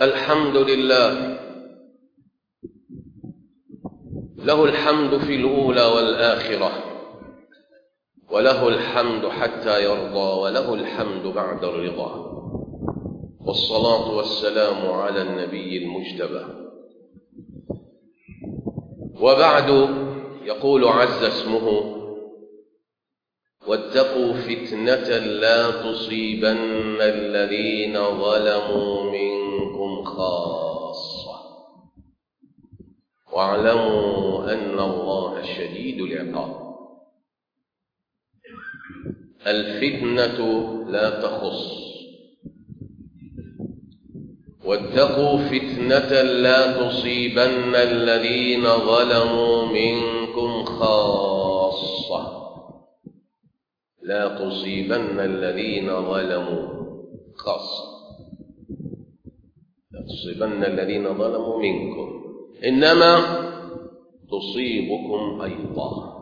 الحمد لله له الحمد في الأولى والآخرة وله الحمد حتى يرضى وله الحمد بعد الرضا والصلاة والسلام على النبي المجتبى وبعد يقول عز اسمه واتقوا فتنة لا تصيبن الذين ظلموا منكم خاصة واعلموا أن الله شديد العقاب الفتنة لا تخص واتقوا فتنة لا تصيبن الذين ظلموا منكم خاصة لا تصيبن الذين ظلموا خاصة لا تصيبن الذين ظلموا منكم إنما تصيبكم أيضا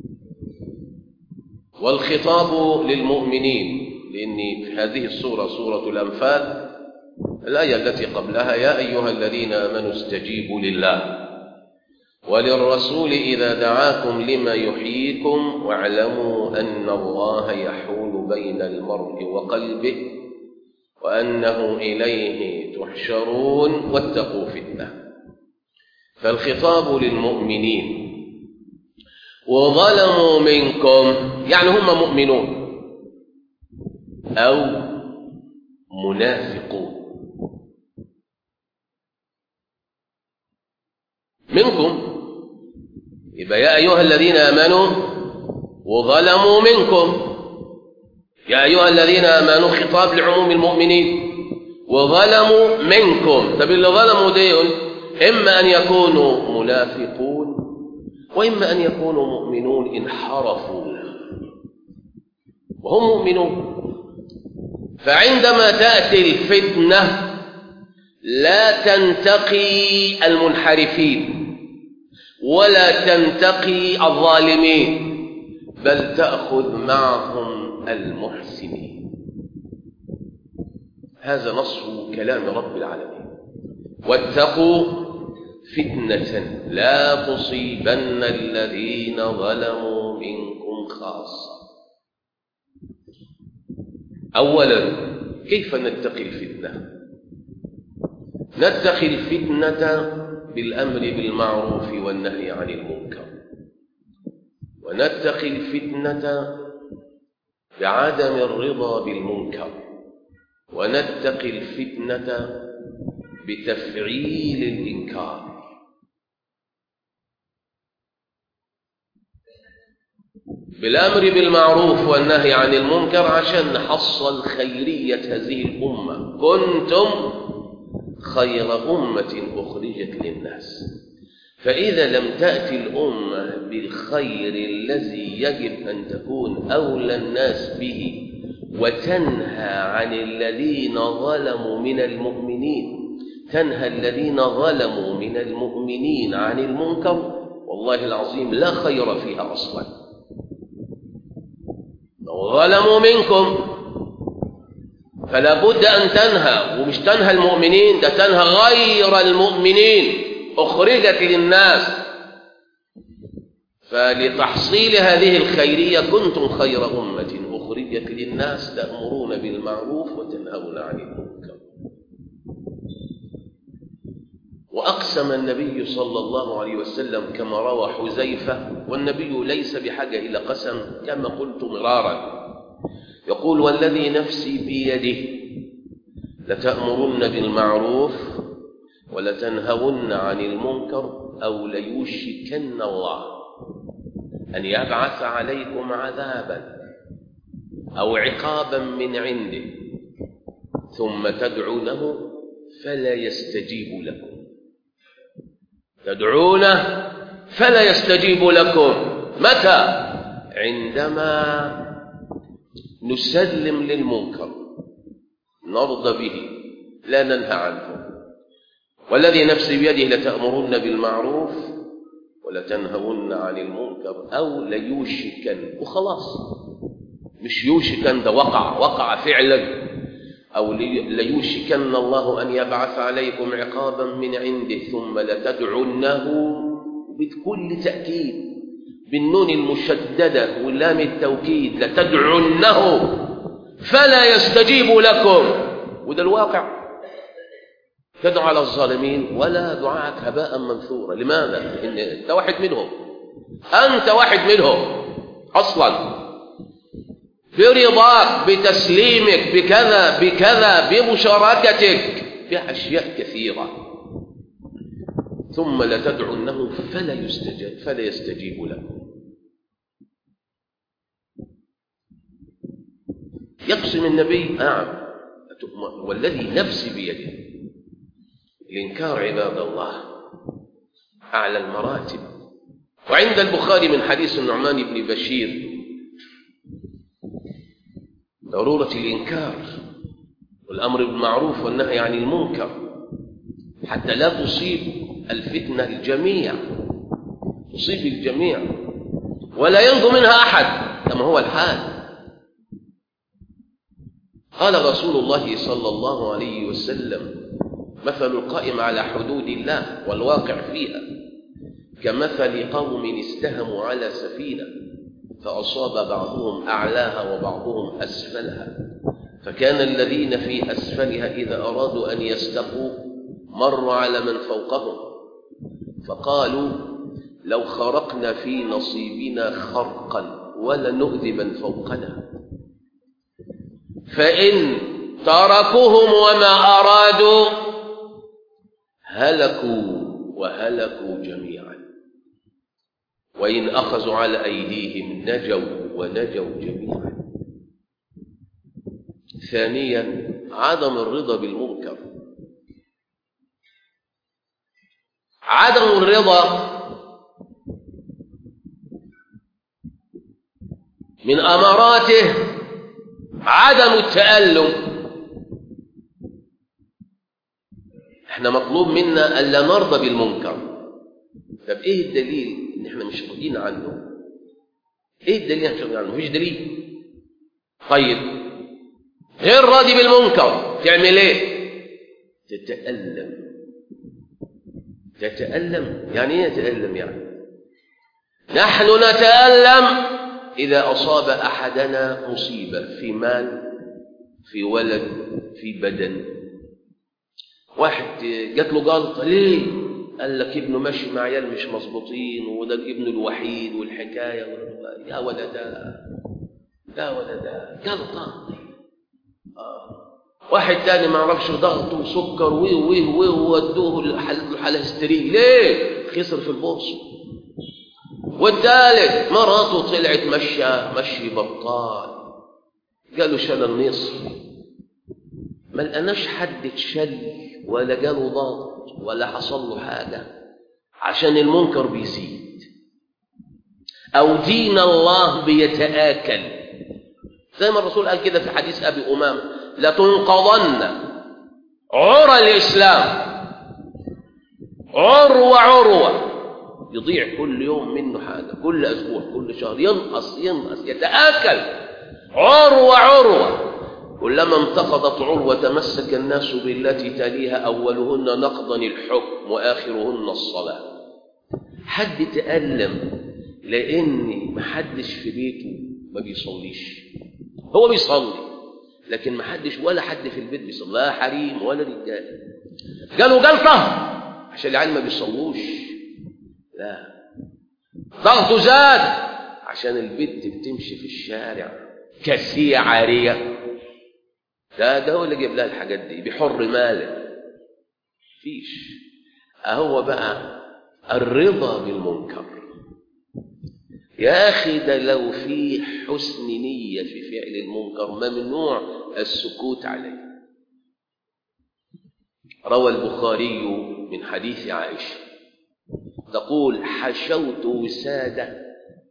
والخطاب للمؤمنين لأن في هذه السورة سورة الأنفال الآية التي قبلها يا أيها الذين آمنوا استجيبوا لله وللرسول إذا دعاكم لما يحييكم واعلموا أن الله يحول بين المرء وقلبه وأنه إليه تحشرون واتقوا فتنة فالخطاب للمؤمنين وظلموا منكم يعني هم مؤمنون أو منافقون منكم يبقى يا أيها الذين آمنوا وظلموا منكم يا أيها الذين آمنوا خطاب لعموم المؤمنين وظلموا منكم طب اللي ظلموا ديون إما أن يكونوا منافقون وإما أن يكونوا مؤمنون انحرفوا وهم مؤمنون فعندما تأتي الفتنة لا تنتقي المنحرفين ولا تنتقي الظالمين بل تأخذ معهم المحسنين هذا نص كلام رب العالمين واتقوا فتنة لا تصيبن الذين ظلموا منكم خاصة أولا كيف نتقي الفتنة نتقي الفتنة بالأمر بالمعروف والنهي عن المنكر ونتقي الفتنة بعدم الرضا بالمنكر ونتقي الفتنة بتفعيل الإنكار بالأمر بالمعروف والنهي عن المنكر عشان نحصل خيرية هذه الأمة كنتم خير أمة أخرجت للناس فإذا لم تأتي الأمة بالخير الذي يجب أن تكون أولى الناس به وتنهى عن الذين ظلموا من المؤمنين تنهى الذين ظلموا من المؤمنين عن المنكر والله العظيم لا خير فيها أصلا لو ظلموا منكم فلا بد أن تنهى ومش تنهى المؤمنين ده تنهى غير المؤمنين أخرجت للناس فلتحصيل هذه الخيرية كنتم خير أمة أخرجت للناس تأمرون بالمعروف وتنهون عن المنكر وأقسم النبي صلى الله عليه وسلم كما روى حذيفة والنبي ليس بحاجة إلى قسم كما قلت مرارا يقول والذي نفسي بيده لتأمرن بالمعروف ولتنهون عن المنكر أو ليوشكن الله أن يبعث عليكم عذابا أو عقابا من عنده ثم تدعونه فلا يستجيب لكم تدعونه فلا يستجيب لكم متى عندما نسلم للمنكر نرضى به لا ننهى عنه والذي نفسي بيده لتأمرن بالمعروف ولتنهون عن المنكر أو ليوشكن وخلاص مش يوشكن ده وقع وقع فعلا أو ليوشكن الله أن يبعث عليكم عقابا من عنده ثم لتدعنه بكل تأكيد بالنون المشددة واللام التوكيد لتدعنه فلا يستجيب لكم وده الواقع تدعو على الظالمين ولا دعاءك هباء منثورا لماذا؟ إن أنت واحد منهم أنت واحد منهم أصلا برضاك بتسليمك بكذا بكذا بمشاركتك في أشياء كثيرة ثم لتدعنه فلا يستجيب فلا يستجيب لكم يقسم النبي نعم والذي نفسي بيده الإنكار عباد الله أعلى المراتب وعند البخاري من حديث النعمان بن بشير ضرورة الإنكار والأمر بالمعروف والنهي عن المنكر حتى لا تصيب الفتنة الجميع تصيب الجميع ولا ينجو منها أحد كما هو الحال قال رسول الله صلى الله عليه وسلم مثل القائم على حدود الله والواقع فيها كمثل قوم استهموا على سفينة فأصاب بعضهم أعلاها وبعضهم أسفلها فكان الذين في أسفلها إذا أرادوا أن يستقوا مروا على من فوقهم فقالوا لو خرقنا في نصيبنا خرقا ولا نؤذي من فوقنا فإن تركوهم وما أرادوا هلكوا وهلكوا جميعا وإن أخذوا على أيديهم نجوا ونجوا جميعا ثانيا عدم الرضا بالمنكر عدم الرضا من أماراته عدم التألم احنا مطلوب منا ألا نرضى بالمنكر طب ايه الدليل ان احنا مش راضيين عنه ايه الدليل ان احنا مش راضيين عنه مفيش دليل طيب غير راضي بالمنكر تعمل ايه تتألم تتألم يعني ايه يتألم يعني نحن نتألم إذا أصاب أحدنا مصيبة في مال في ولد في بدن واحد جات له جلطة ليه؟ قال لك ابنه ماشي مع عيال مش مظبوطين وده ابنه الوحيد والحكاية يا ولدا يا ولدا جلطة آه. واحد تاني ما عرفش ضغط وسكر ويه ويه ويه ودوه الحالة هستيرية ليه؟ خسر في البورصة والثالث مراته طلعت مشى مشي بطال قالوا شلل نصف ما لقناش حد اتشل ولا جاله ضغط ولا حصل له حاجه عشان المنكر بيزيد او دين الله بيتآكل زي ما الرسول قال كده في حديث ابي امامه لتنقضن عرى الاسلام عروه عروه يضيع كل يوم منه حاجة كل أسبوع كل شهر ينقص ينقص يتآكل عروة عروة كلما انتقضت عروة تمسك الناس بالتي تليها أولهن نقضا الحكم وآخرهن الصلاة حد تألم لأن محدش في بيته ما بيصليش هو بيصلي لكن محدش ولا حد في البيت بيصلي لا حريم ولا رجال قالوا جلطة عشان العيال ما بيصلوش لا ضغطه زاد عشان البنت بتمشي في الشارع كسية عارية ده ده هو اللي جايب لها الحاجات دي بحر ماله فيش اهو بقى الرضا بالمنكر يا اخي ده لو في حسن نية في فعل المنكر ممنوع السكوت عليه روى البخاري من حديث عائشه تقول حشوت وسادة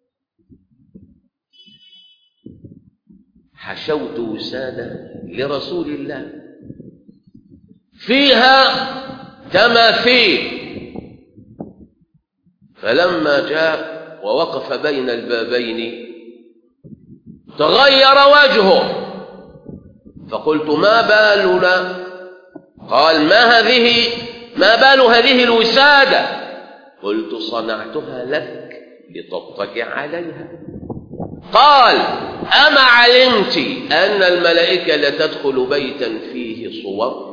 حشوت وسادة لرسول الله فيها تماثيل فلما جاء ووقف بين البابين تغير وجهه فقلت ما بالنا قال ما هذه ما بال هذه الوسادة قلت صنعتها لك لتضطجع عليها قال أما علمت أن الملائكة لا تدخل بيتا فيه صور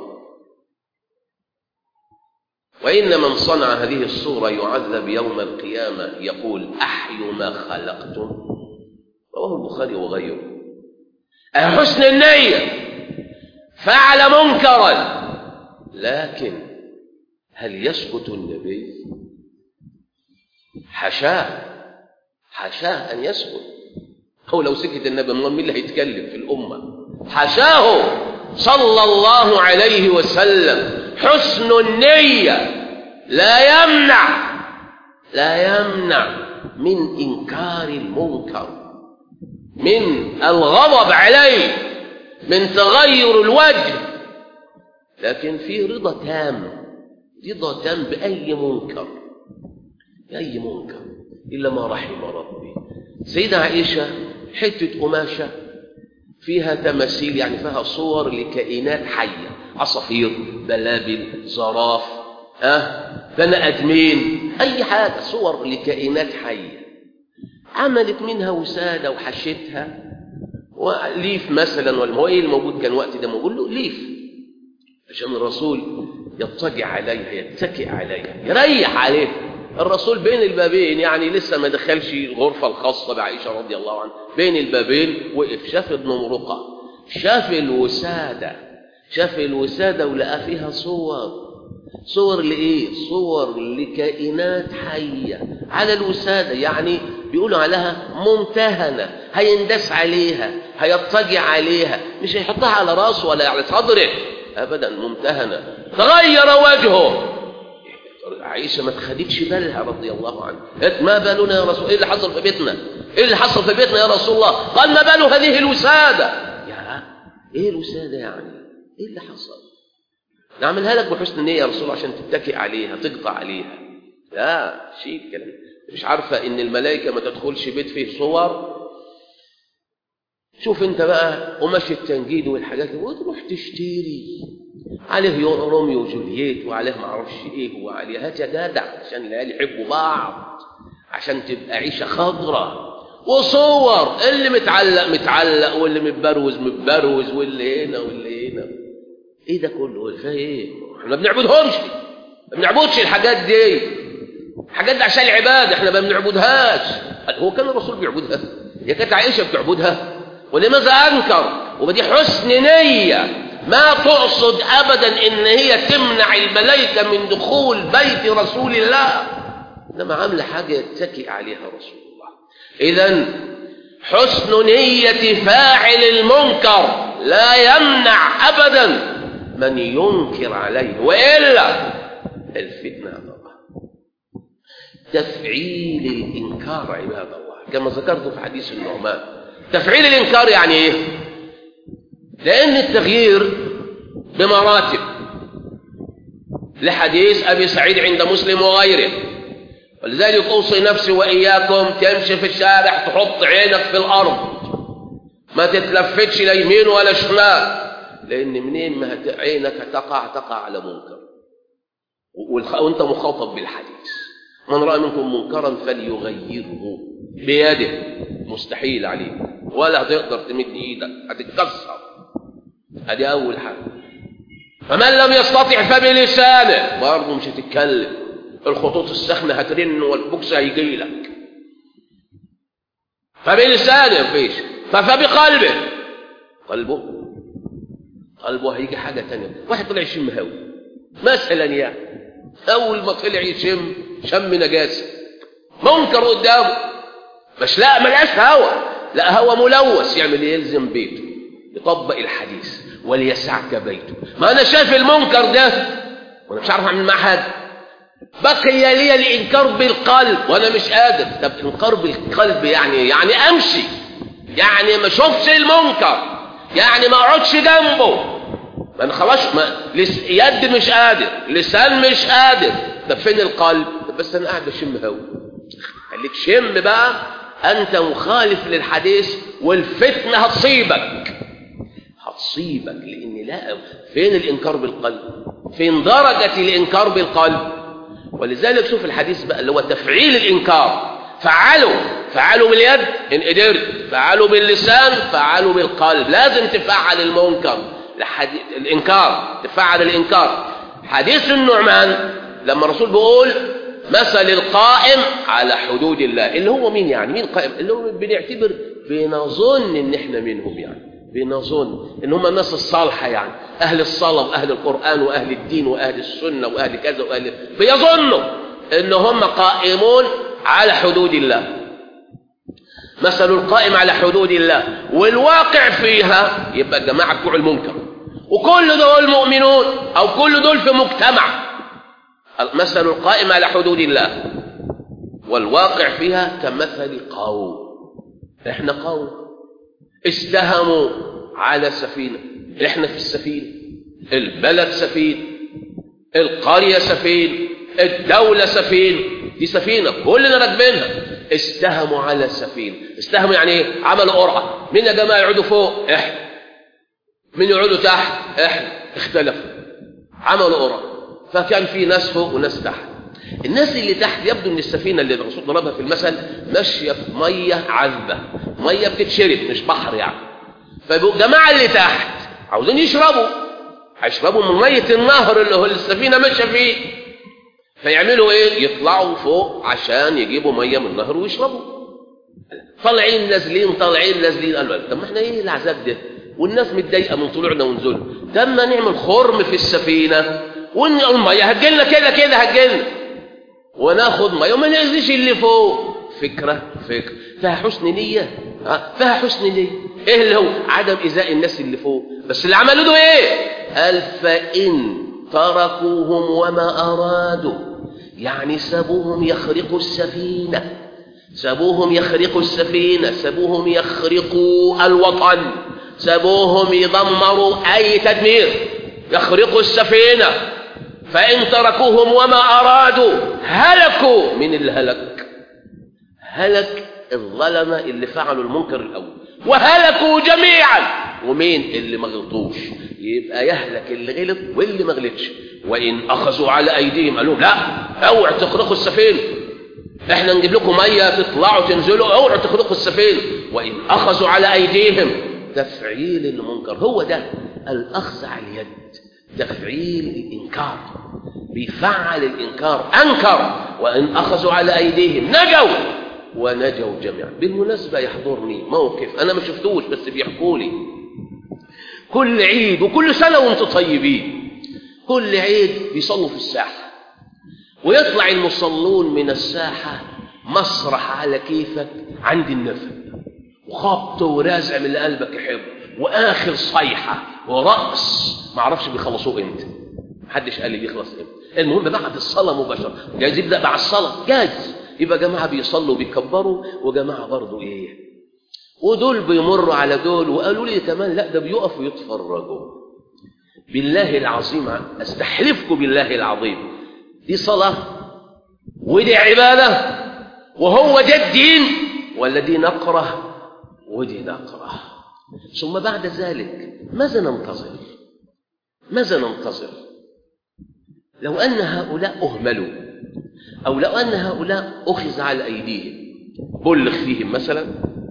وإن من صنع هذه الصورة يعذب يوم القيامة يقول أحي ما خلقتم رواه البخاري وغيره حسن النية فعل منكرا لكن هل يسكت النبي حشاه حشاه أن يسكت هو لو سكت النبي مين اللي هيتكلم في الأمة حشاه صلى الله عليه وسلم حسن النية لا يمنع لا يمنع من إنكار المنكر من الغضب عليه من تغير الوجه لكن في رضا تام رضا تام بأي منكر بأي منكر إلا ما رحم ربي سيدة عائشة حتة قماشة فيها تماثيل يعني فيها صور لكائنات حية عصافير بلابل زراف أه بني آدمين أي حاجة صور لكائنات حية عملت منها وسادة وحشتها وليف مثلا ولا هو ايه الموجود كان وقت ده موجود له ليف عشان الرسول يضطجع عليها يتكئ عليها يريح عليها الرسول بين البابين يعني لسه ما دخلش الغرفة الخاصة بعائشة رضي الله عنها بين البابين وقف شاف ابن مرقة شاف الوسادة شاف الوسادة ولقى فيها صور صور لإيه؟ صور لكائنات حية على الوسادة يعني بيقولوا عليها ممتهنة هيندس عليها هيضطجع عليها مش هيحطها على راسه ولا على صدره أبدا ممتهنة تغير وجهه عائشة ما تخدتش بالها رضي الله عنها قالت ما بالنا يا رسول ايه اللي حصل في بيتنا ايه اللي حصل في بيتنا يا رسول الله قال ما بال هذه الوسادة يا ايه الوسادة يعني ايه اللي حصل نعملها لك بحسن نية يا رسول الله عشان تتكئ عليها تقطع عليها لا شيء كلام مش عارفة ان الملائكة ما تدخلش بيت فيه صور شوف انت بقى قماش التنجيد والحاجات دي وتروح تشتري عليه روميو وجولييت وعليه ما اعرفش ايه وعليه هات يا جدع عشان العيال يحبوا بعض عشان تبقى عيشه خضراء وصور اللي متعلق متعلق واللي متبروز متبروز واللي هنا واللي هنا ايه ده كله فيها ايه احنا ما بنعبدهمش ما بنعبدش الحاجات دي الحاجات دي عشان العباده احنا ما بنعبدهاش هو كان الرسول بيعبدها هي كانت عائشه بتعبدها ولماذا انكر ودي حسن نيه ما تقصد ابدا ان هي تمنع الملائكه من دخول بيت رسول الله انما عامله حاجه يتكئ عليها رسول الله اذا حسن نيه فاعل المنكر لا يمنع ابدا من ينكر عليه والا الفتنه الله تفعيل الانكار عباد الله كما ذكرت في حديث النعمان تفعيل الانكار يعني ايه لأن التغيير بمراتب لحديث أبي سعيد عند مسلم وغيره ولذلك أوصي نفسي وإياكم تمشي في الشارع تحط عينك في الأرض ما تتلفتش لا يمين ولا شمال لأن منين ما هت... عينك هتقع تقع على منكر والخ... وانت مخاطب بالحديث من رأى منكم منكرا فليغيره بيده مستحيل عليك ولا هتقدر تمد ايدك هتتكسر ادي اول حاجه فمن لم يستطع فبلسانه برضه مش هتتكلم الخطوط السخنه هترن والبوكس هيجي لك فبلسانه مفيش فبقلبه قلبه قلبه هيجي حاجه ثانيه واحد طلع يشم هوا مثلا يعني اول ما طلع يشم شم نجاسه منكر قدامه مش لا ملقاش هوا لا هوا ملوث يعمل ايه يلزم بيته يطبق الحديث وليسعك بيته ما انا شايف المنكر ده وانا مش عارف اعمل معاه حاجه بقي لي الانكار بالقلب وانا مش قادر طب انكار بالقلب يعني يعني امشي يعني ما اشوفش المنكر يعني ما اقعدش جنبه ما انا خلاص ما لس... يد مش قادر لسان مش قادر طب فين القلب طب بس انا قاعد بشم هوا خليك شم بقى انت مخالف للحديث والفتنه هتصيبك هتصيبك لان لا فين الانكار بالقلب فين درجه الانكار بالقلب ولذلك شوف الحديث بقى اللي هو تفعيل الانكار فعلوا فعلوا باليد ان قدرت فعلوا باللسان فعلوا بالقلب لازم تفعل المنكر الحديث الانكار تفعل الانكار حديث النعمان لما الرسول بيقول مثل القائم على حدود الله اللي هو مين يعني مين قائم اللي هو بنعتبر بنظن ان احنا منهم يعني بنظن ان هم الناس الصالحه يعني اهل الصلاه واهل القران واهل الدين واهل السنه واهل كذا واهل بيظنوا ان هم قائمون على حدود الله مثل القائم على حدود الله والواقع فيها يبقى الجماعه بتوع المنكر وكل دول مؤمنون او كل دول في مجتمع مثل القائم على حدود الله والواقع فيها كمثل قوم احنا قوم استهموا على سفينة احنا في السفينة البلد سفينة القرية سفينة الدولة سفينة دي سفينة كلنا راكبينها استهموا على سفينة استهموا يعني ايه عملوا قرعة مين يا جماعة يقعدوا فوق احنا مين يقعدوا تحت احنا اختلفوا عملوا قرعة فكان في ناس فوق وناس تحت الناس اللي تحت يبدو ان السفينه اللي الرسول ضربها في المثل ماشيه في ميه عذبه ميه بتتشرب مش بحر يعني فالجماعه اللي تحت عاوزين يشربوا هيشربوا من ميه النهر اللي هو السفينه ماشيه فيه فيعملوا ايه يطلعوا فوق عشان يجيبوا ميه من النهر ويشربوا طالعين نازلين طالعين نازلين قالوا طب ما احنا ايه العذاب ده والناس متضايقه من طلوعنا ونزولنا ده اما نعمل خرم في السفينه والميه هتجيلنا كده كده هتجيلنا وناخد ميه وما ننزلش اللي فوق فكره فكره فيها حسن نيه ها فيها حسن نيه ايه اللي هو عدم ايذاء الناس اللي فوق بس اللي عملوا ده ايه قال فان تركوهم وما ارادوا يعني سابوهم يخرقوا السفينه سابوهم يخرقوا السفينه سابوهم يخرقوا الوطن سابوهم يدمروا اي تدمير يخرقوا السفينه فإن تركوهم وما أرادوا هلكوا من اللي هلك هلك الظلمة اللي فعلوا المنكر الأول وهلكوا جميعا ومين اللي ما غلطوش يبقى يهلك اللي غلط واللي ما غلطش وإن أخذوا على أيديهم قالوا لا اوعوا تخرقوا السفينة احنا نجيب لكم مية تطلعوا تنزلوا اوعوا تخرقوا السفينة وإن أخذوا على أيديهم تفعيل المنكر هو ده الأخذ على اليد تفعيل الإنكار بيفعل الإنكار أنكر وإن أخذوا على أيديهم نجوا ونجوا جميعا بالمناسبة يحضرني موقف أنا ما شفتوش بس بيحكوا لي كل عيد وكل سنة وانتم طيبين كل عيد بيصلوا في الساحة ويطلع المصلون من الساحة مسرح على كيفك عند النفق وخبط ورازع من اللي قلبك يحب واخر صيحه ورقص ما اعرفش بيخلصوه امتى محدش قال لي بيخلص امتى المهم بعد الصلاه مباشره جايز يبدا مع الصلاه جايز يبقى جماعه بيصلوا بيكبروا وجماعه برضه ايه ودول بيمروا على دول وقالوا لي كمان لا ده بيقفوا يتفرجوا بالله العظيم استحلفكم بالله العظيم دي صلاه ودي عباده وهو ده الدين ولا دي نقره ودي نقره ثم بعد ذلك ماذا ننتظر ماذا ننتظر لو أن هؤلاء أهملوا أو لو أن هؤلاء أخذ على أيديهم بلغ فيهم مثلا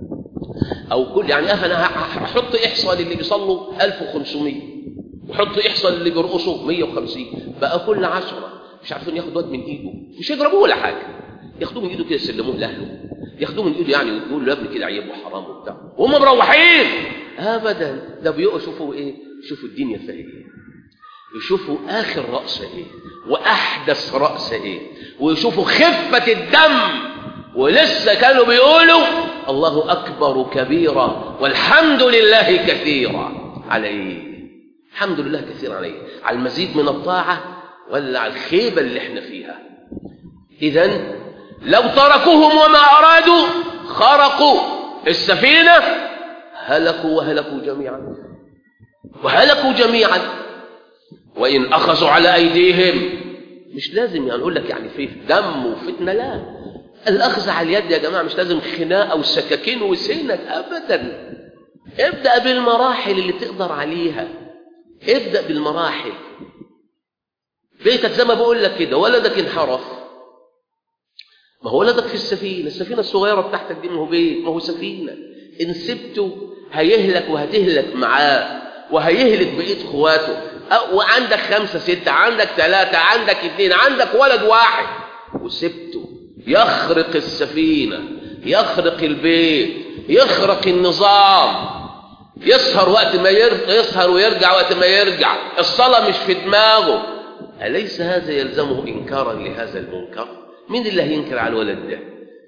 أو كل يعني أنا هحط إحصاء للي بيصلوا 1500 وحط إحصاء للي بيرقصوا 150 بقى كل عشرة مش عارفين ياخد واد من إيده مش يضربوه ولا حاجة ياخدوه من إيده كده يسلموه لأهله ياخدوه من إيده يعني يقولوا له يا ابني كده عيب وحرام وبتاع وهم مروحين ابدا ده بيقوا شوفوا ايه شوفوا الدنيا فيها ايه يشوفوا اخر راس ايه واحدث راس ايه ويشوفوا خفه الدم ولسه كانوا بيقولوا الله اكبر كبيرا والحمد لله كثيرا على ايه الحمد لله كثيرا على ايه على المزيد من الطاعه ولا على الخيبه اللي احنا فيها اذا لو تركوهم وما ارادوا خرقوا السفينه هلكوا وهلكوا جميعا وهلكوا جميعا وإن أخذوا على أيديهم مش لازم يعني أقول لك يعني فيه دم وفتنة لا الأخذ على اليد يا جماعة مش لازم خناقة وسكاكين وسنك أبدا ابدأ بالمراحل اللي تقدر عليها ابدأ بالمراحل بيتك زي ما بقول لك كده ولدك انحرف ما هو ولدك في السفينة السفينة الصغيرة بتاعتك دي ما هو بيت ما هو سفينة إن سبته هيهلك وهتهلك معاه وهيهلك بقية اخواته وعندك خمسة ستة عندك ثلاثة عندك اثنين عندك ولد واحد وسبته يخرق السفينة يخرق البيت يخرق النظام يسهر وقت ما يسهر ويرجع وقت ما يرجع الصلاة مش في دماغه أليس هذا يلزمه إنكارا لهذا المنكر مين اللي هينكر على الولد ده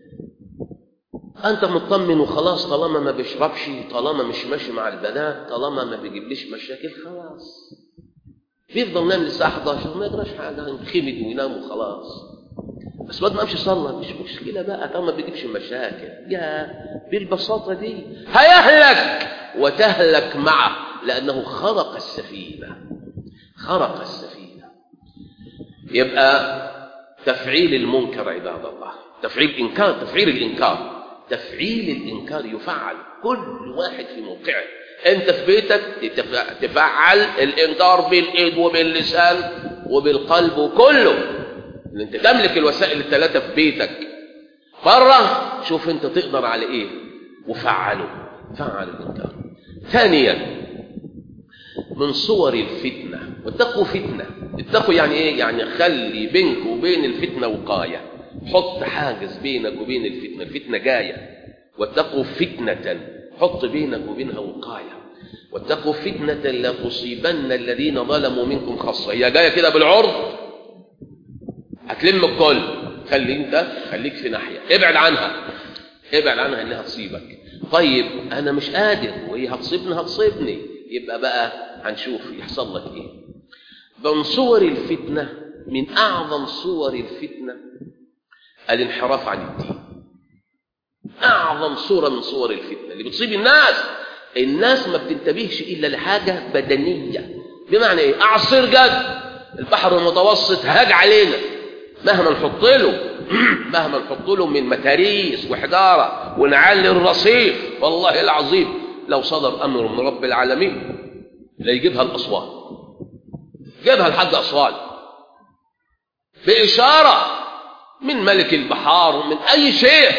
أنت مطمن وخلاص طالما ما بيشربش طالما مش ماشي مع البنات طالما ما بيجيبليش مشاكل خلاص بيفضل نام للساعة 11 ما يجراش حاجة هنخمد وينام وخلاص بس بعد ما امشي صلى مش مشكلة بقى طالما ما بيجيبش مشاكل يا بالبساطة دي هيهلك وتهلك معه لأنه خرق السفينة خرق السفينة يبقى تفعيل المنكر عباد الله تفعيل إنكار تفعيل الإنكار تفعيل الإنكار يفعل كل واحد في موقعه أنت في بيتك تفعل الإنكار بالإيد وباللسان وبالقلب وكله أنت تملك الوسائل الثلاثة في بيتك بره شوف أنت تقدر على إيه وفعله فعل الإنكار ثانيا من صور الفتنة واتقوا فتنة اتقوا يعني ايه يعني خلي بينك وبين الفتنة وقاية حط حاجز بينك وبين الفتنة الفتنة جاية واتقوا فتنة حط بينك وبينها وقاية واتقوا فتنة لا تصيبن الذين ظلموا منكم خاصة هي جاية كده بالعرض هتلم الكل خلي انت خليك في ناحية ابعد عنها ابعد عنها انها تصيبك طيب انا مش قادر وهي هتصيبني هتصيبني يبقى بقى هنشوف يحصل لك ايه من صور الفتنة من أعظم صور الفتنة الانحراف عن الدين أعظم صورة من صور الفتنة اللي بتصيب الناس الناس ما بتنتبهش إلا لحاجة بدنية بمعنى إيه أعصير جد البحر المتوسط هاج علينا مهما نحط له مهما نحط له من متاريس وحجارة ونعلي الرصيف والله العظيم لو صدر أمر من رب العالمين لا يجيبها الأسوان جابها لحد أسوان بإشارة من ملك البحار ومن أي شيء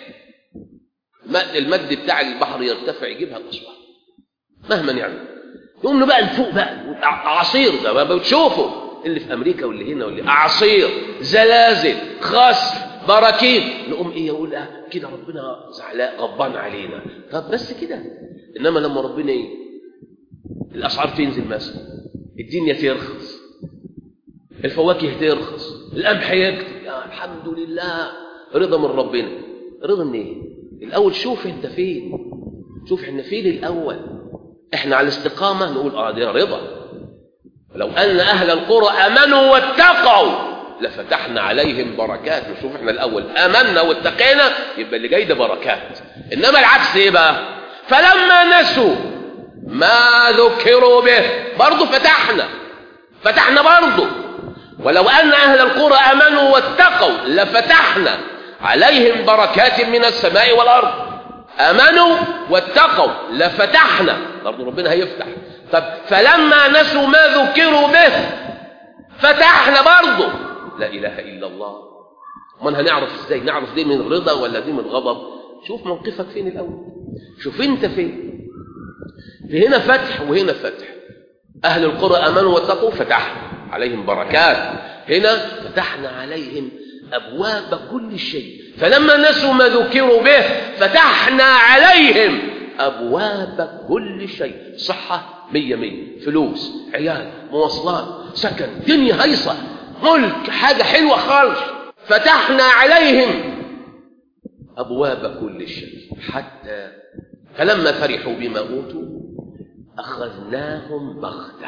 المد بتاع البحر يرتفع يجيبها الأسوان مهما يعمل يقوم له بقى لفوق بقى أعاصير ده ما بتشوفه اللي في أمريكا واللي هنا واللي أعاصير زلازل خسف براكين نقوم إيه يقول آه كده ربنا زعلاء غضبان علينا طب بس كده إنما لما ربنا إيه الأسعار تنزل مثلا الدنيا ترخص الفواكه ترخص القمح يكتب يا الحمد لله رضا من ربنا رضا من ايه الاول شوف انت فين شوف احنا فين الاول احنا على الاستقامه نقول اه ده رضا لو ان اهل القرى امنوا واتقوا لفتحنا عليهم بركات نشوف احنا الاول امنا واتقينا يبقى اللي جاي ده بركات انما العكس ايه بقى فلما نسوا ما ذكروا به برضه فتحنا فتحنا برضه ولو أن أهل القرى أمنوا واتقوا لفتحنا عليهم بركات من السماء والأرض أمنوا واتقوا لفتحنا برضه ربنا هيفتح طب فلما نسوا ما ذكروا به فتحنا برضه لا إله إلا الله من هنعرف ازاي نعرف دي من رضا ولا دي من غضب شوف موقفك فين الأول شوف انت فين في هنا فتح وهنا فتح أهل القرى أمنوا واتقوا فتحنا عليهم بركات هنا فتحنا عليهم أبواب كل شيء فلما نسوا ما ذكروا به فتحنا عليهم أبواب كل شيء صحة مية مية فلوس عيال مواصلات سكن دنيا هيصة ملك حاجة حلوة خالص فتحنا عليهم أبواب كل شيء حتى فلما فرحوا بما أوتوا أخذناهم بغتة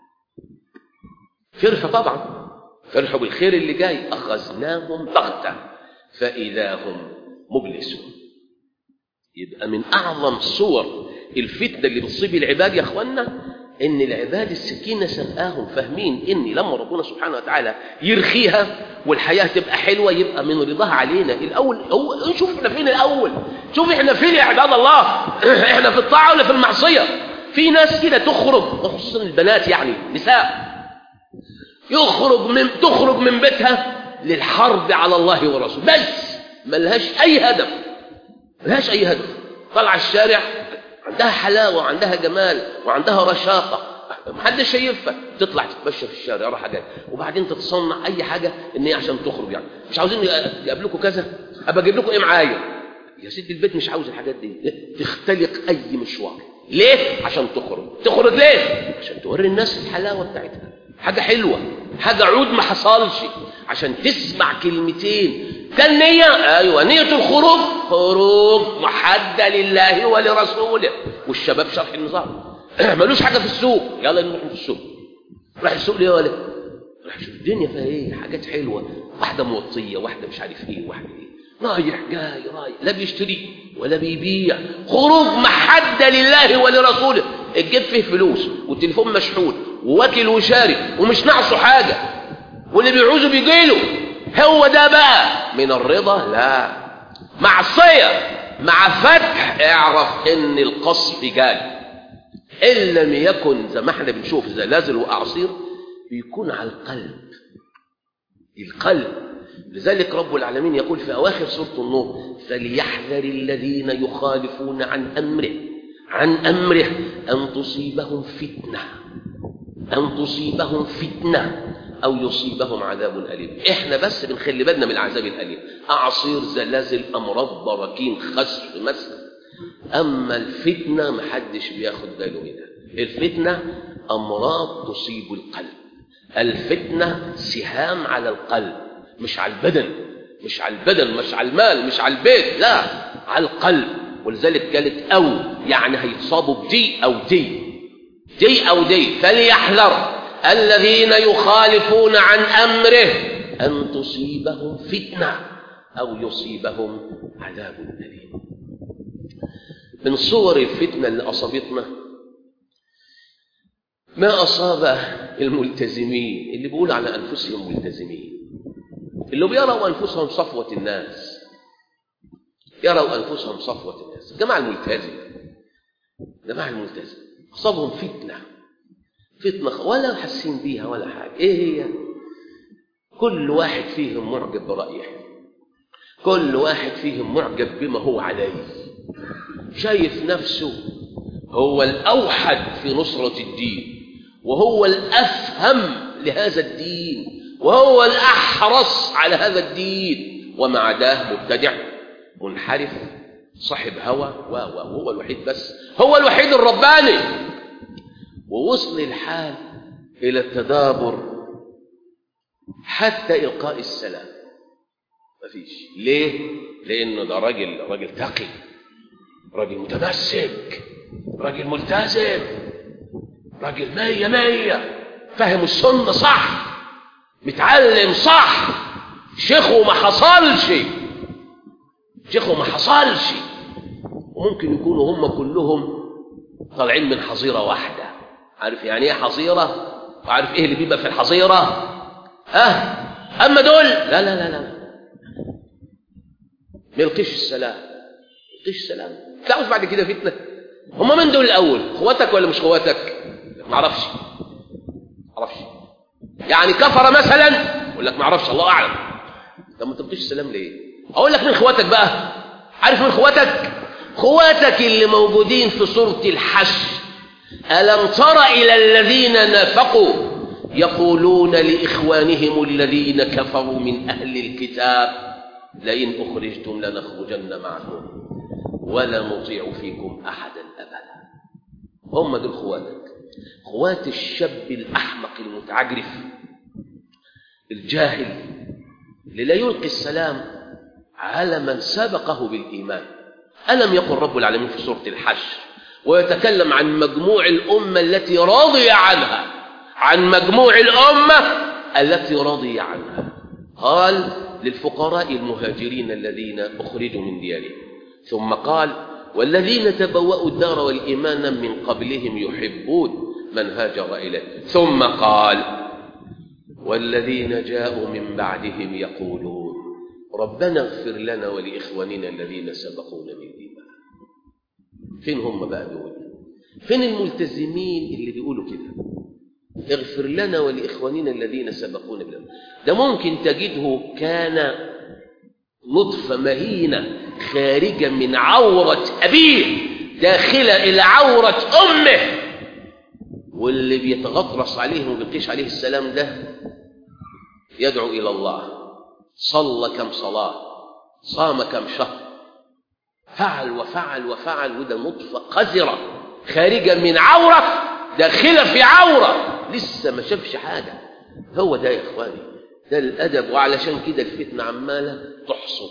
فرحوا طبعا فرحوا بالخير اللي جاي أخذناهم بغتة فإذا هم مبلسون يبقى من أعظم صور الفتنة اللي بتصيب العباد يا أخوانا ان العباد السكينه سرقاهم فاهمين ان لما ربنا سبحانه وتعالى يرخيها والحياه تبقى حلوه يبقى من رضاها علينا الاول هو شوف احنا فين الاول شوف احنا فين يا عباد الله احنا في الطاعه ولا في المعصيه في ناس كده تخرج خصوصا البنات يعني نساء يخرج من تخرج من بيتها للحرب على الله ورسوله بس ملهاش اي هدف ملهاش اي هدف طلع الشارع عندها حلاوه وعندها جمال وعندها رشاقه محدش شايفها تطلع تتمشى في الشارع رايحه جايه وبعدين تتصنع اي حاجه ان هي عشان تخرج يعني مش عاوزين يقابلكم كذا ابقى اجيب لكم ايه معايا يا ست البيت مش عاوز الحاجات دي تختلق اي مشوار ليه عشان تخرج تخرج ليه عشان توري الناس الحلاوه بتاعتها حاجه حلوه حاجه عود ما حصلش عشان تسمع كلمتين كان نية أيوة نية الخروج خروج محدة لله ولرسوله والشباب شرح النظام ملوش حاجة في السوق يلا نروح في السوق راح السوق ليه ولا راح شوف الدنيا فيها ايه حاجات حلوة واحدة موطية واحدة مش عارف ايه واحدة ايه رايح جاي رايح لا بيشتري ولا بيبيع خروج محدة لله ولرسوله الجيب فيه فلوس والتليفون مشحون وواكل وشاري ومش ناقصه حاجة واللي بيعوزه بيجيله هو ده بقى من الرضا لا معصية مع فتح اعرف ان القصف جاي ان لم يكن زي ما احنا بنشوف زلازل واعاصير بيكون على القلب القلب لذلك رب العالمين يقول في اواخر سوره النور فليحذر الذين يخالفون عن امره عن امره ان تصيبهم فتنه ان تصيبهم فتنه أو يصيبهم عذاب أليم إحنا بس بنخلي بالنا من العذاب الأليم أعصير زلازل أمراض براكين خسف مثلا أما الفتنة محدش بياخد باله منها الفتنة أمراض تصيب القلب الفتنة سهام على القلب مش على البدن مش على البدن مش على المال مش على البيت لا على القلب ولذلك قالت أو يعني هيتصابوا بدي أو دي دي أو دي فليحذر الذين يخالفون عن امره ان تصيبهم فتنه او يصيبهم عذاب اليم من صور الفتنه اللي اصابتنا ما اصاب الملتزمين اللي بيقولوا على انفسهم ملتزمين اللي بيروا انفسهم صفوه الناس يروا انفسهم صفوه الناس الجماعه الملتزم الجماعه الملتزم اصابهم فتنه فتنة ولا حاسين بيها ولا حاجة ايه هي كل واحد فيهم معجب برأيه كل واحد فيهم معجب بما هو عليه شايف نفسه هو الأوحد في نصرة الدين وهو الأفهم لهذا الدين وهو الأحرص على هذا الدين ومع ده مبتدع منحرف صاحب هوى وهو الوحيد بس هو الوحيد الرباني ووصل الحال إلى التدابر حتى إلقاء السلام مفيش ليه؟ لأنه ده راجل راجل تقي راجل متمسك راجل ملتزم راجل مية مية فاهم السنة صح متعلم صح شيخه ما حصلش شيخه ما حصلش وممكن يكونوا هم كلهم طالعين من حظيرة واحدة عارف يعني ايه حظيرة وعارف ايه اللي بيبقى في الحظيرة اه اما دول لا لا لا لا ما يلقيش السلام يلقيش السلام تعرف بعد كده فتنة هم من دول الاول اخواتك ولا مش اخواتك ما اعرفش ما اعرفش يعني كفر مثلا يقول لك ما اعرفش الله اعلم طب ما تلقيش السلام ليه اقول لك من اخواتك بقى عارف من اخواتك اخواتك اللي موجودين في سوره الحشر ألم تر إلى الذين نافقوا يقولون لإخوانهم الذين كفروا من أهل الكتاب لئن أخرجتم لنخرجن معكم ولا نطيع فيكم أحدا أبدا هم دول خواتك خوات الشاب الأحمق المتعجرف الجاهل اللي لا يلقي السلام على من سبقه بالإيمان ألم يقل رب العالمين في سورة الحشر ويتكلم عن مجموع الأمة التي رضي عنها عن مجموع الأمة التي رضي عنها قال للفقراء المهاجرين الذين أخرجوا من ديارهم ثم قال والذين تبوأوا الدار والإيمان من قبلهم يحبون من هاجر إليه ثم قال والذين جاءوا من بعدهم يقولون ربنا اغفر لنا ولإخواننا الذين سبقونا بالإيمان فين هم بقى دول فين الملتزمين اللي بيقولوا كده اغفر لنا ولإخواننا الذين سبقونا بالإيمان ده ممكن تجده كان نطفة مهينة خارجة من عورة أبيه داخلة إلى عورة أمه واللي بيتغطرس عليه وبيقيش عليه السلام ده يدعو إلى الله صلى كم صلاة صام كم شهر فعل وفعل وفعل وده نطفة قذرة خارجة من عورة داخلة في عورة لسه ما شافش حاجة هو ده يا إخواني ده الأدب وعلشان كده الفتنة عمالة تحصد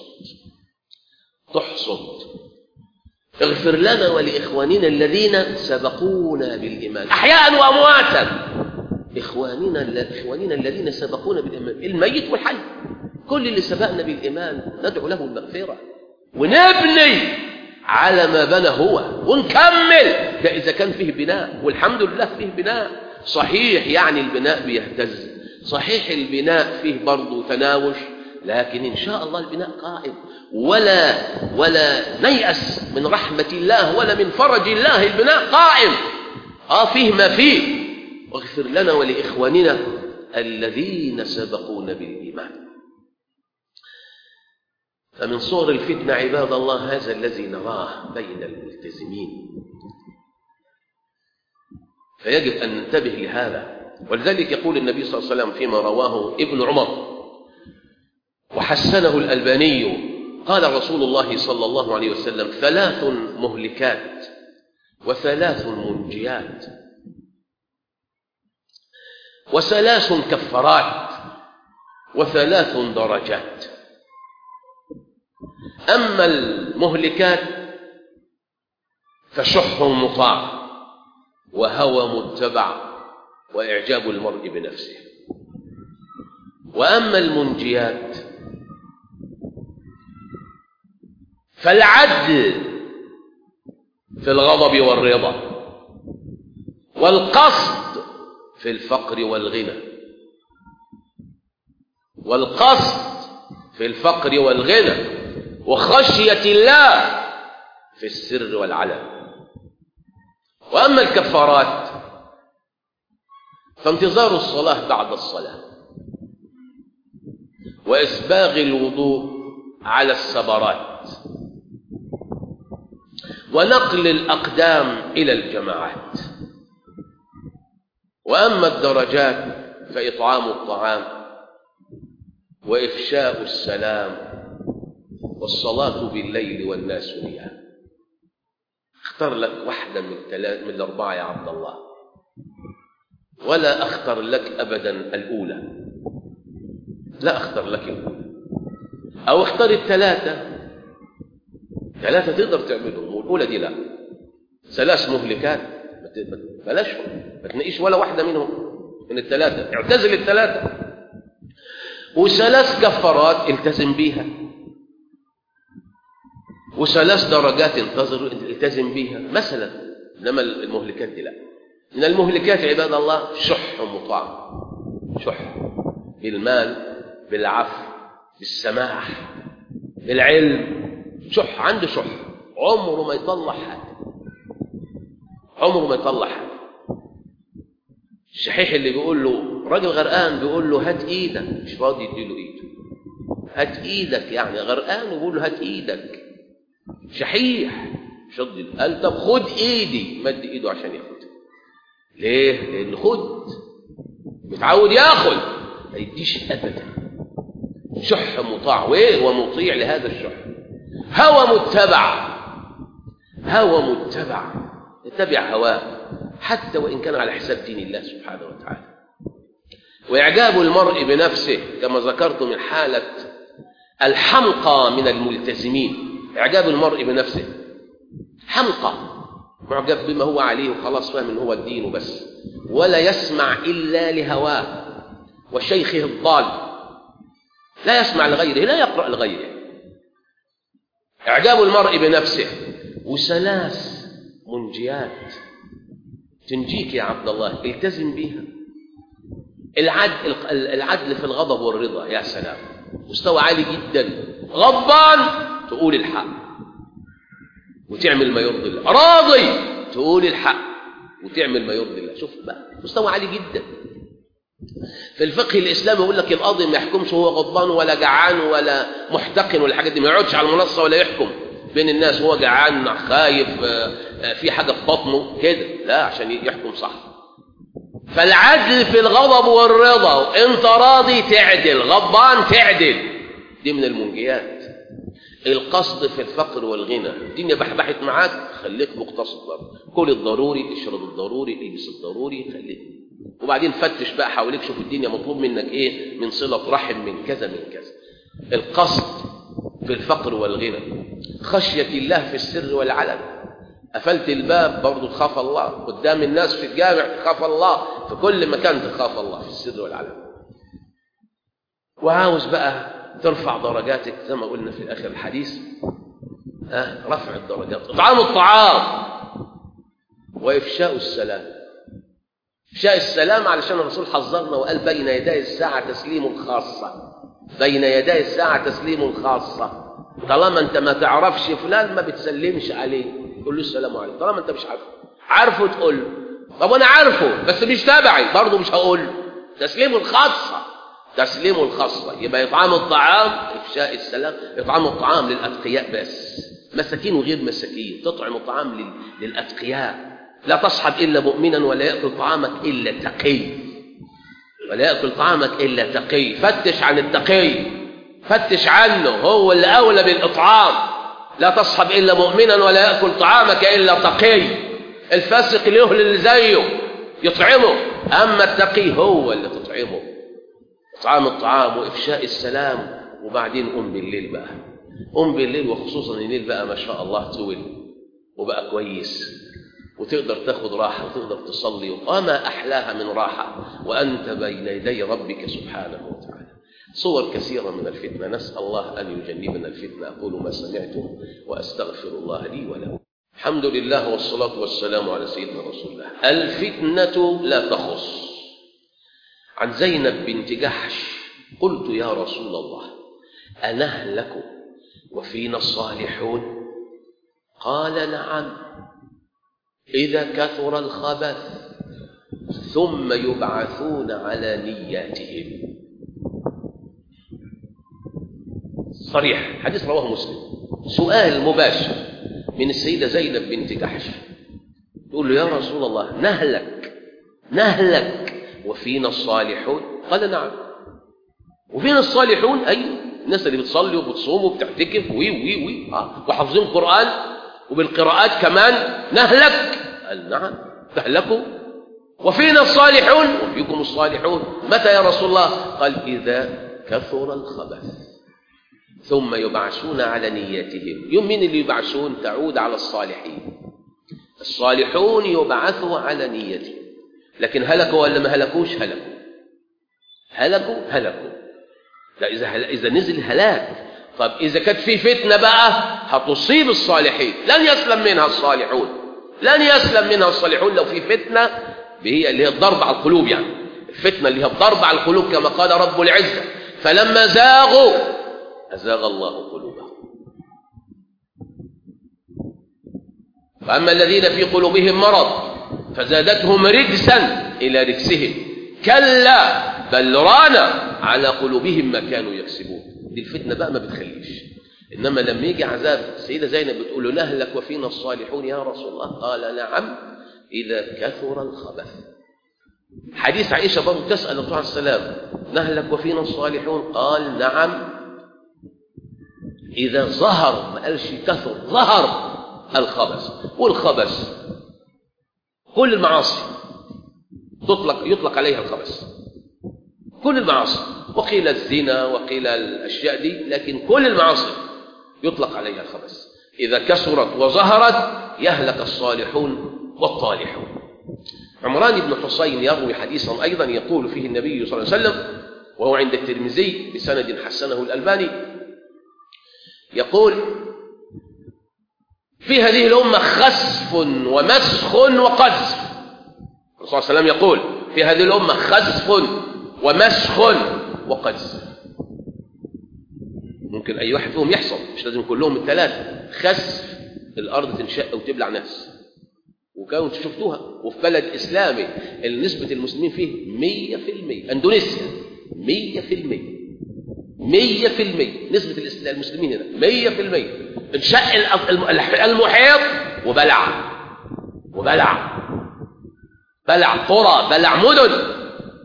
تحصد اغفر لنا ولإخواننا الذين سبقونا بالإيمان أحياء وأمواتا إخواننا إخواننا الذين سبقونا بالإيمان الميت والحي كل اللي سبقنا بالإيمان ندعو له المغفرة ونبني على ما بنى هو ونكمل ده إذا كان فيه بناء والحمد لله فيه بناء صحيح يعني البناء بيهتز صحيح البناء فيه برضه تناوش لكن إن شاء الله البناء قائم ولا ولا نيأس من رحمة الله ولا من فرج الله البناء قائم آه فيه ما فيه واغفر لنا ولإخواننا الذين سبقونا بالإيمان فمن صور الفتنة عباد الله هذا الذي نراه بين الملتزمين فيجب أن ننتبه لهذا ولذلك يقول النبي صلى الله عليه وسلم فيما رواه ابن عمر وحسنه الألباني قال رسول الله صلى الله عليه وسلم ثلاث مهلكات وثلاث منجيات وثلاث كفارات وثلاث درجات أما المهلكات فشح مطاع وهوى متبع وإعجاب المرء بنفسه وأما المنجيات فالعدل في الغضب والرضا والقصد في الفقر والغنى والقصد في الفقر والغنى وخشية الله في السر والعلن وأما الكفارات فانتظار الصلاة بعد الصلاة وإسباغ الوضوء على السبرات ونقل الأقدام إلى الجماعات وأما الدرجات فإطعام الطعام وإفشاء السلام والصلاة بالليل والناس نيام اختر لك واحدة من الثلاث من الأربعة يا عبد الله ولا أختر لك أبدا الأولى لا أختر لك الأولى أو اختر الثلاثة ثلاثة تقدر تعملهم والأولى دي لا ثلاث مهلكات بلاشهم ما تنقيش ولا واحدة منهم من الثلاثة اعتزل الثلاثة وثلاث كفارات التزم بيها وثلاث درجات انتظر التزم بيها مثلا انما المهلكات دي لا من المهلكات عباد الله شح مطاع شح بالمال بالعفو بالسماح بالعلم شح عنده شح عمره ما يطلع حاجه عمره ما يطلع حاجه الشحيح اللي بيقول له راجل غرقان بيقول له هات ايدك مش راضي يديله ايده هات ايدك يعني غرقان ويقول له هات ايدك شحيح شد قال طب خد ايدي مد ايده عشان ياخد ليه لان خد متعود ياخد ما يديش ابدا شح مطاع وايه ومطيع لهذا الشح هوى متبع هوى متبع يتبع هواه حتى وان كان على حساب دين الله سبحانه وتعالى واعجاب المرء بنفسه كما ذكرت من حاله الحمقى من الملتزمين إعجاب المرء بنفسه حمقى معجب بما هو عليه وخلاص فاهم ان هو الدين وبس ولا يسمع إلا لهواه وشيخه الضال لا يسمع لغيره لا يقرأ لغيره إعجاب المرء بنفسه وثلاث منجيات تنجيك يا عبد الله التزم بيها العدل العدل في الغضب والرضا يا سلام مستوى عالي جدا غضبان تقول الحق وتعمل ما يرضي الله راضي تقول الحق وتعمل ما يرضي الله شوف بقى مستوى عالي جدا في الفقه الاسلامي يقول لك القاضي ما يحكمش وهو غضبان ولا جعان ولا محتقن ولا الحاجات دي ما يقعدش على المنصه ولا يحكم بين الناس وهو جعان خايف في حاجه في بطنه كده لا عشان يحكم صح فالعدل في الغضب والرضا انت راضي تعدل غضبان تعدل دي من المنجيات القصد في الفقر والغنى الدنيا بحبحت معاك خليك مقتصد برضه كل الضروري اشرب الضروري البس الضروري خليك وبعدين فتش بقى حواليك شوف الدنيا مطلوب منك ايه من صلة رحم من كذا من كذا القصد في الفقر والغنى خشية الله في السر والعلن قفلت الباب برضه تخاف الله قدام الناس في الجامع تخاف الله في كل مكان تخاف الله في السر والعلن وعاوز بقى ترفع درجاتك زي ما قلنا في اخر الحديث ها رفع الدرجات اطعام الطعام وافشاء السلام افشاء السلام علشان الرسول حذرنا وقال بين يدي الساعه تسليم خاصه بين يدي الساعه تسليم خاصه طالما انت ما تعرفش فلان ما بتسلمش عليه تقول له السلام عليكم طالما انت مش عارفه عارفه تقول له طب انا عارفه بس مش تبعي برضه مش هقول له تسليم الخاصه تسليم الخاصة يبقى إطعام الطعام إفشاء السلام إطعام الطعام للأتقياء بس مساكين وغير مساكين تطعم الطعام لل... للأتقياء لا تصحب إلا مؤمنا ولا يأكل طعامك إلا تقي ولا يأكل طعامك إلا تقي فتش عن التقي فتش عنه هو اللي أولى بالإطعام لا تصحب إلا مؤمنا ولا يأكل طعامك إلا تقي الفاسق له اللي زيه يطعمه أما التقي هو اللي تطعمه إطعام الطعام وإفشاء السلام وبعدين قم بالليل بقى قم بالليل وخصوصا الليل بقى ما شاء الله طول وبقى كويس وتقدر تاخد راحة وتقدر تصلي وما أحلاها من راحة وأنت بين يدي ربك سبحانه وتعالى صور كثيرة من الفتنة نسأل الله أن يجنبنا الفتنة أقول ما سمعتم وأستغفر الله لي ولكم الحمد لله والصلاة والسلام على سيدنا رسول الله الفتنة لا تخص عن زينب بنت جحش قلت يا رسول الله أنهلك وفينا الصالحون قال نعم إذا كثر الخبث ثم يبعثون على نياتهم صريح حديث رواه مسلم سؤال مباشر من السيدة زينب بنت جحش تقول له يا رسول الله نهلك نهلك وفينا الصالحون قال نعم وفينا الصالحون أيوة الناس اللي بتصلي وبتصوم وبتعتكف وي وي وي آه. وحافظين قرآن وبالقراءات كمان نهلك قال نعم تهلكوا وفينا الصالحون وفيكم الصالحون متى يا رسول الله قال إذا كثر الخبث ثم يبعثون على نياتهم يوم مين اللي يبعثون تعود على الصالحين الصالحون يبعثوا على نيتهم لكن هلكوا ولا ما هلكوش هلكوا هلكوا هلكوا لا إذا, هل... إذا نزل هلاك طب إذا كانت في فتنة بقى هتصيب الصالحين لن يسلم منها الصالحون لن يسلم منها الصالحون لو في فتنة هي اللي هي الضرب على القلوب يعني الفتنة اللي هي الضرب على القلوب كما قال رب العزة فلما زاغوا أزاغ الله قلوبهم فأما الذين في قلوبهم مرض فزادتهم رجسا إلى رجسهم كلا بل ران على قلوبهم ما كانوا يكسبون دي الفتنة بقى ما بتخليش إنما لما يجي عذاب السيدة زينب بتقول له نهلك وفينا الصالحون يا رسول الله قال نعم إذا كثر الخبث حديث عائشة برضه تسأل الرسول عليه السلام نهلك وفينا الصالحون قال نعم إذا ظهر ما قالش كثر ظهر الخبث والخبث كل المعاصي تطلق يطلق عليها الخبث كل المعاصي وقيل الزنا وقيل الأشياء دي لكن كل المعاصي يطلق عليها الخبث إذا كثرت وظهرت يهلك الصالحون والطالحون عمران بن حسين يروي حديثا أيضا يقول فيه النبي صلى الله عليه وسلم وهو عند الترمذي بسند حسنه الألباني يقول في هذه الأمة خسف ومسخ وقذف صلى الله عليه وسلم يقول في هذه الأمة خسف ومسخ وقذف ممكن أي واحد فيهم يحصل مش لازم كلهم الثلاثة خسف الأرض تنشق وتبلع ناس وكانوا شفتوها وفي بلد إسلامي نسبة المسلمين فيه مية في المية أندونيسيا مية في المية مية في المية نسبة المسلمين هنا مية في المية انشق المحيط وبلع وبلع بلع قرى بلع مدن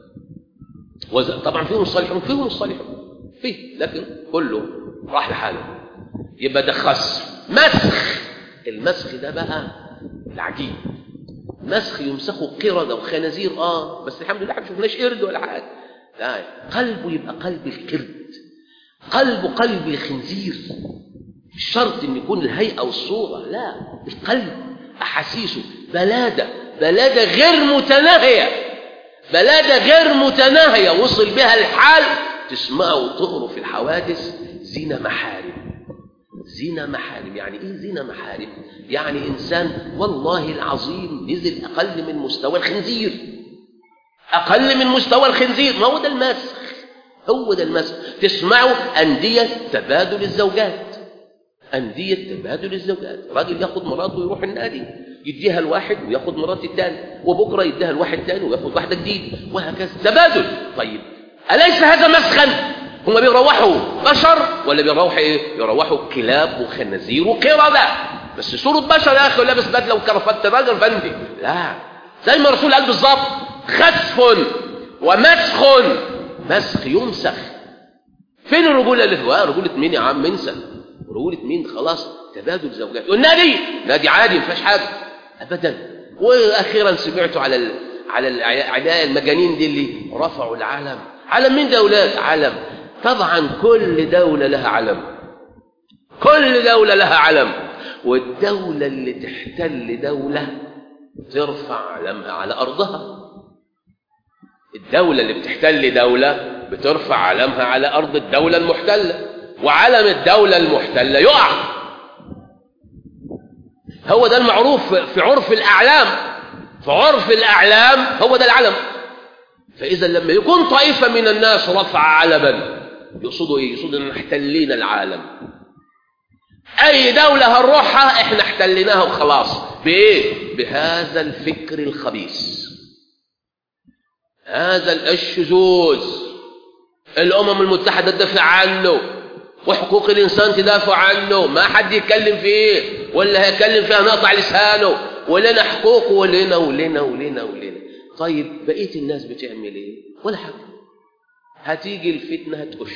طبعا فيهم الصالحون فيهم الصالحون فيه لكن كله راح لحاله يبقى ده خسف مسخ المسخ ده بقى العجيب مسخ يمسخوا قردة وخنازير اه بس الحمد لله ما شفناش قرد ولا حاجه لا قلبه يبقى قلب القرد قلبه قلب الخنزير مش شرط ان يكون الهيئه والصوره لا القلب احاسيسه بلاده بلاده غير متناهيه بلاده غير متناهيه وصل بها الحال تسمعوا وتغروا في الحوادث زنا محارم زنا محارم يعني ايه زنا محارم يعني انسان والله العظيم نزل اقل من مستوى الخنزير اقل من مستوى الخنزير ما هو ده المسخ هو ده المسخ تسمعوا انديه تبادل الزوجات انديه تبادل الزوجات راجل ياخد مراته ويروح النادي يديها الواحد وياخد مرات الثاني وبكره يديها الواحد ثاني وياخد واحده جديد وهكذا تبادل طيب اليس هذا مسخا هم بيروحوا بشر ولا بيروحوا ايه بيروحوا كلاب وخنازير وقردة بس صورة بشر يا اخي ولابس بدلة وكرافته راجل فندي لا زي ما الرسول قال بالظبط خسف ومسخ مسخ يمسخ فين الرجولة اللي هو رجولة مين يا عم انسى رجولة مين خلاص تبادل زوجات والنادي نادي عادي ما فيهاش حاجة ابدا واخيرا سمعت على ال... على الاعداء المجانين دي اللي رفعوا العلم علم مين دولات علم طبعا كل دولة لها علم كل دولة لها علم والدولة اللي تحتل دولة ترفع علمها على أرضها الدولة اللي بتحتل دولة بترفع علمها على أرض الدولة المحتلة وعلم الدولة المحتلة يقع هو ده المعروف في عرف الأعلام في عرف الأعلام هو ده العلم فإذا لما يكون طائفة من الناس رفع علما يقصدوا إيه؟ يقصدوا إن احتلينا العالم أي دولة هنروحها إحنا احتليناها وخلاص بإيه؟ بهذا الفكر الخبيث هذا الشذوذ الأمم المتحدة تدافع عنه وحقوق الإنسان تدافع عنه ما حد يتكلم فيه ولا هيتكلم فيها نقطع لسانه ولنا حقوق ولنا ولنا ولنا ولنا طيب بقية الناس بتعمل ايه ولا حاجة هتيجي الفتنة هتقش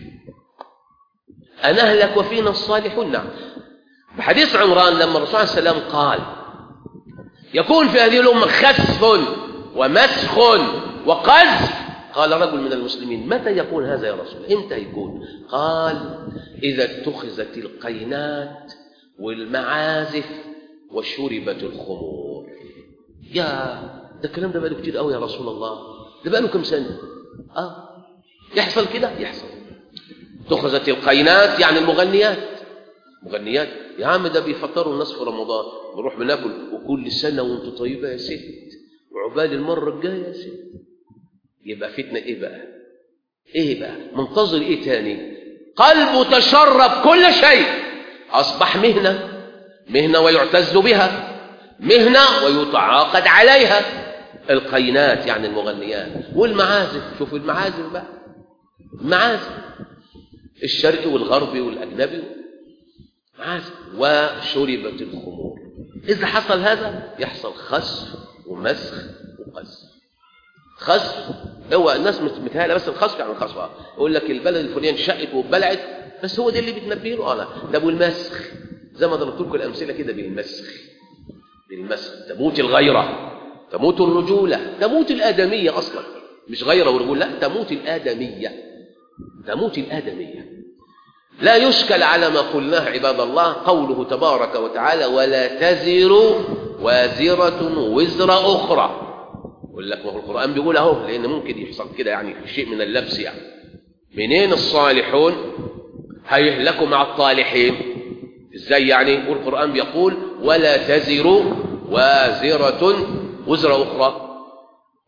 أنهلك وفينا الصالحون نعم بحديث عمران لما الرسول عليه السلام قال يكون في هذه الأمة خسف ومسخ وقذف قال رجل من المسلمين متى يكون هذا يا رسول امتى يكون قال إذا اتخذت القينات والمعازف وشربت الخمور يا ده الكلام ده بقاله كتير قوي يا رسول الله ده بقاله كم سنة اه يحصل كده يحصل اتخذت القينات يعني المغنيات مغنيات يا عم ده بيفطروا الناس في رمضان نروح بناكل وكل سنة وانت طيبة يا ست وعبال المرة الجاية يا ست يبقى فتنة ايه بقى ايه بقى منتظر ايه تاني قلبه تشرب كل شيء اصبح مهنة مهنة ويعتز بها مهنة ويتعاقد عليها القينات يعني المغنيات والمعازف شوفوا المعازف بقى المعازف الشرقي والغربي والأجنبي معازف وشربت الخمور إذا حصل هذا يحصل خسف ومسخ وقذف خسف هو الناس متهيألة بس الخسف يعني الخسف يقول لك البلد الفلانية انشقت واتبلعت بس هو ده اللي بتنبيه له اه ده ابو المسخ زي ما ضربت لكم الامثله كده بالمسخ بالمسخ تموت الغيره تموت الرجوله تموت الادميه اصلا مش غيره ورجوله لا تموت الادميه تموت الادميه لا يشكل على ما قلناه عباد الله قوله تبارك وتعالى ولا تزر وازره وزر اخرى يقول لك وهو القران بيقول اهو لان ممكن يحصل كده يعني شيء من اللبس يعني منين الصالحون هيهلكوا مع الطالحين ازاي يعني والقرآن بيقول ولا تزر وازرة وزر أخرى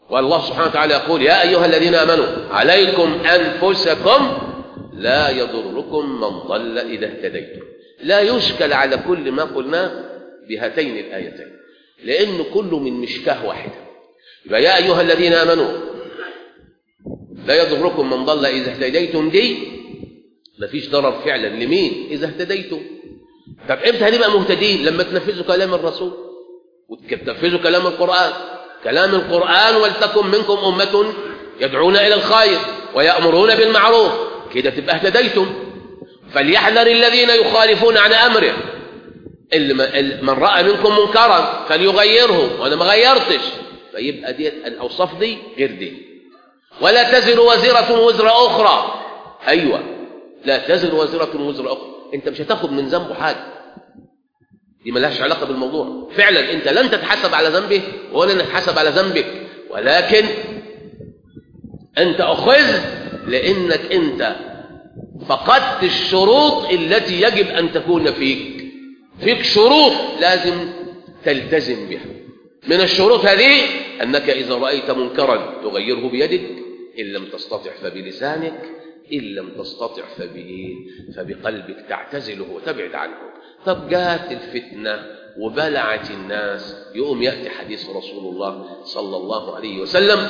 والله سبحانه وتعالى يقول يا أيها الذين آمنوا عليكم أنفسكم لا يضركم من ضل إذا اهتديتم لا يشكل على كل ما قلناه بهاتين الآيتين لأن كل من مشكاه واحدة يبقى يا أيها الذين آمنوا لا يضركم من ضل إذا اهتديتم دي مفيش ضرر فعلا لمين إذا اهتديتم طب امتى هنبقى مهتدين لما تنفذوا كلام الرسول وتنفذوا كلام القرآن كلام القرآن ولتكن منكم أمة يدعون إلى الخير ويأمرون بالمعروف كده تبقى اهتديتم فليحذر الذين يخالفون عن أمره اللي من رأى منكم منكرا فليغيره وأنا ما غيرتش فيبقى دي الأوصاف دي غير دي ولا تزر وزرة وزر أخرى أيوة لا تزر وزرة وزر أخرى أنت مش هتاخد من ذنبه حاجة دي ملهاش علاقة بالموضوع فعلا أنت لن تتحسب على ذنبه ولا نتحسب على ذنبك ولكن أنت أخذ لأنك أنت فقدت الشروط التي يجب أن تكون فيك فيك شروط لازم تلتزم بها من الشروط هذه أنك إذا رأيت منكرا تغيره بيدك إن لم تستطع فبلسانك إن لم تستطع فبإيه فبقلبك تعتزله وتبعد عنه طب جاءت الفتنة وبلعت الناس يقوم يأتي حديث رسول الله صلى الله عليه وسلم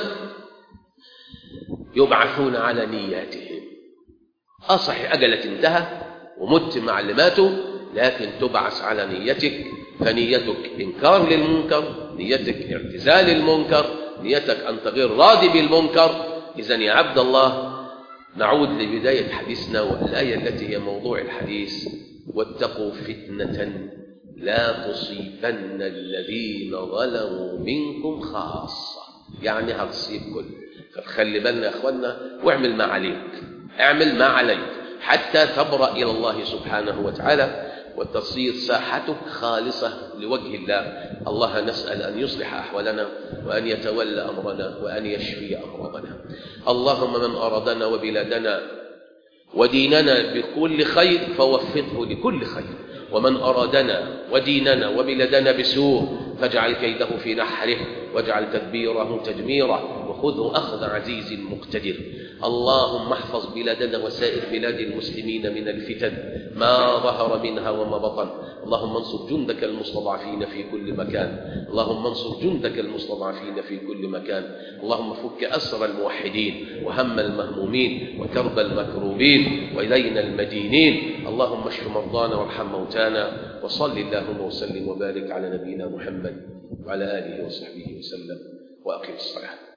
يبعثون على نياتهم أصح أجلك انتهى ومت مع اللي ماتوا لكن تبعث على نيتك فنيتك إنكار للمنكر نيتك اعتزال المنكر نيتك أنت غير راضي بالمنكر إذا يا عبد الله نعود لبداية حديثنا والآية التي هي موضوع الحديث واتقوا فتنة لا تصيبن الذين ظلموا منكم خاصة يعني هتصيب كل فخلي بالنا يا اخوانا واعمل ما عليك اعمل ما عليك حتى تبرأ إلى الله سبحانه وتعالى وتصير ساحتك خالصة لوجه الله الله نسأل أن يصلح أحوالنا وأن يتولى أمرنا وأن يشفي أمراضنا اللهم من أرادنا وبلادنا وديننا بكل خير فوفقه لكل خير ومن أرادنا وديننا وبلادنا بسوء فاجعل كيده في نحره واجعل تدبيره تدميره وخذه أخذ عزيز مقتدر اللهم احفظ بلادنا وسائر بلاد المسلمين من الفتن ما ظهر منها وما بطن اللهم انصر جندك المستضعفين في كل مكان اللهم انصر جندك المستضعفين في كل مكان اللهم فك أسر الموحدين وهم المهمومين وكرب المكروبين وإلينا المدينين اللهم اشف مرضانا وارحم موتانا وصل اللهم وسلم وبارك على نبينا محمد وعلى آله وصحبه وسلم وأقم الصلاة